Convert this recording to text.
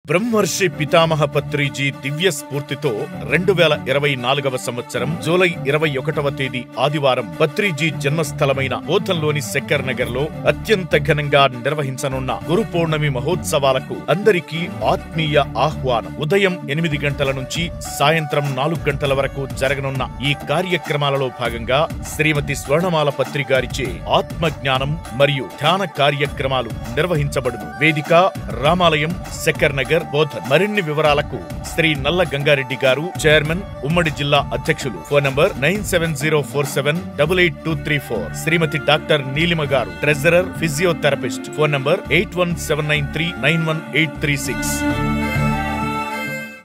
బ్రహ్మర్షి పితామహ పత్రిజీ దివ్య స్ఫూర్తితో రెండు వేల ఇరవై నాలుగవ సంవత్సరం జూలై ఇరవై ఒకటవ తేదీ ఆదివారం పత్రిజీ జన్మస్థలమైన బోధంలోని శక్కర్ నగర్ లో అత్యంత ఘనంగా నిర్వహించనున్న గురు పౌర్ణమి మహోత్సవాలకు అందరికీ ఆత్మీయ ఆహ్వానం ఉదయం ఎనిమిది గంటల నుంచి సాయంత్రం నాలుగు గంటల వరకు జరగనున్న ఈ కార్యక్రమాలలో భాగంగా శ్రీమతి స్వర్ణమాల పత్రి గారిచే ఆత్మ జ్ఞానం మరియు ధ్యాన కార్యక్రమాలు నిర్వహించబడును వేదిక రామాలయం శక్కర్ నగర్ బోధన్ మరిన్ని వివరాలకు శ్రీ నల్ల గంగారెడ్డి గారు చైర్మన్ ఉమ్మడి జిల్లా అధ్యక్షులు phone number nine seven zero four seven double eight two three four Shrimati doctor Neelima garu treasurer physiotherapist phone number eight one seven nine three nine one eight three six